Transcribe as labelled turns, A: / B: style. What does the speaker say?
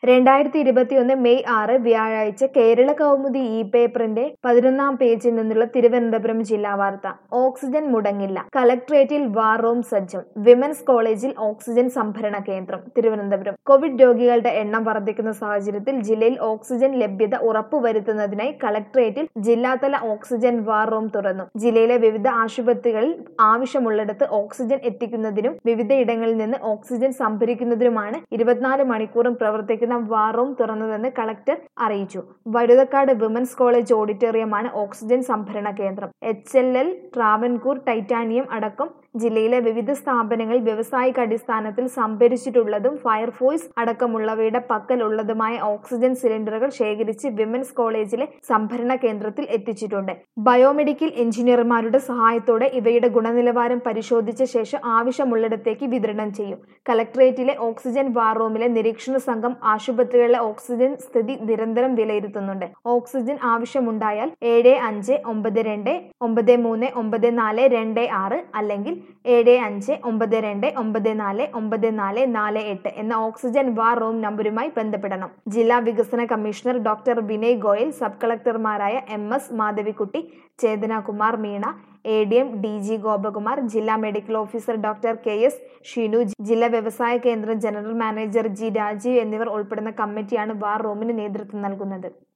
A: രണ്ടായിരത്തി ഇരുപത്തിയൊന്ന് മെയ് ആറ് വ്യാഴാഴ്ച കേരള കൗമുദി ഇ പേപ്പറിന്റെ പതിനൊന്നാം പേജിൽ നിന്നുള്ള തിരുവനന്തപുരം ജില്ലാ വാർത്ത ഓക്സിജൻ മുടങ്ങില്ല കലക്ട്രേറ്റിൽ വാർ റൂം സജ്ജം വിമൻസ് കോളേജിൽ ഓക്സിജൻ സംഭരണ കേന്ദ്രം തിരുവനന്തപുരം കോവിഡ് രോഗികളുടെ എണ്ണം വർദ്ധിക്കുന്ന സാഹചര്യത്തിൽ ജില്ലയിൽ ഓക്സിജൻ ലഭ്യത ഉറപ്പുവരുത്തുന്നതിനായി കലക്ട്രേറ്റിൽ ജില്ലാതല ഓക്സിജൻ വാർ റൂം തുറന്നു ജില്ലയിലെ വിവിധ ആശുപത്രികളിൽ ആവശ്യമുള്ളിടത്ത് ഓക്സിജൻ എത്തിക്കുന്നതിനും വിവിധയിടങ്ങളിൽ നിന്ന് ഓക്സിജൻ സംഭരിക്കുന്നതിനുമാണ് ഇരുപത്തിനാല് മണിക്കൂറും പ്രവർത്തിക്കുന്ന വാർ റൂം തുറന്നതെന്ന് കളക്ടർ അറിയിച്ചു വഴുതക്കാട് വിമൻസ് കോളേജ് ഓഡിറ്റോറിയമാണ് ഓക്സിജൻ സംഭരണ കേന്ദ്രം H L L Travancore titanium അടക്കം ജില്ലയിലെ വിവിധ സ്ഥാപനങ്ങൾ വ്യവസായിക അടിസ്ഥാനത്തിൽ സംഭരിച്ചിട്ടുള്ളതും ഫയർഫോഴ്സ് അടക്കമുള്ളവയുടെ പക്കലുള്ളതുമായ ഓക്സിജൻ സിലിണ്ടറുകൾ ശേഖരിച്ച് വിമൻസ് കോളേജിലെ സംഭരണ കേന്ദ്രത്തിൽ എത്തിച്ചിട്ടുണ്ട് ബയോമെഡിക്കൽ എഞ്ചിനീയർമാരുടെ സഹായത്തോടെ ഇവയുടെ ഗുണനിലവാരം പരിശോധിച്ച ശേഷം ആവശ്യമുള്ളിടത്തേക്ക് വിതരണം ചെയ്യും കലക്ട്രേറ്റിലെ ഓക്സിജൻ വാർ റൂമിലെ നിരീക്ഷണ സംഘം ആശുപത്രികളിലെ ഓക്സിജൻ സ്ഥിതി നിരന്തരം വിലയിരുത്തുന്നുണ്ട് ഓക്സിജൻ ആവശ്യമുണ്ടായാൽ ഏഴ് അഞ്ച് ഒമ്പത് രണ്ട് ഒമ്പത് മൂന്ന് ഒമ്പത് നാല് രണ്ട് ആറ് അല്ലെങ്കിൽ ഏഴ് അഞ്ച് ഒമ്പത് രണ്ട് ഒമ്പത് നാല് ഒമ്പത് നാല് നാല് എട്ട് എന്ന ഓക്സിജൻ വാർ റൂം നമ്പരുമായി ബന്ധപ്പെടണം ജില്ലാ വികസന commissioner doctor Vinay Goyal sub കളക്ടർമാരായ M S Madhavikutty Chetanakumar Meena A D M D G Gopakumar ജില്ലാ medical officer doctor K S Shinu ജില്ലാ വ്യവസായ കേന്ദ്രം ജനറൽ മാനേജർ ജി രാജീവ് എന്നിവർ ഉൾപ്പെടുന്ന കമ്മിറ്റിയാണ് വാർ റൂമിന് നേതൃത്വം നൽകുന്നത്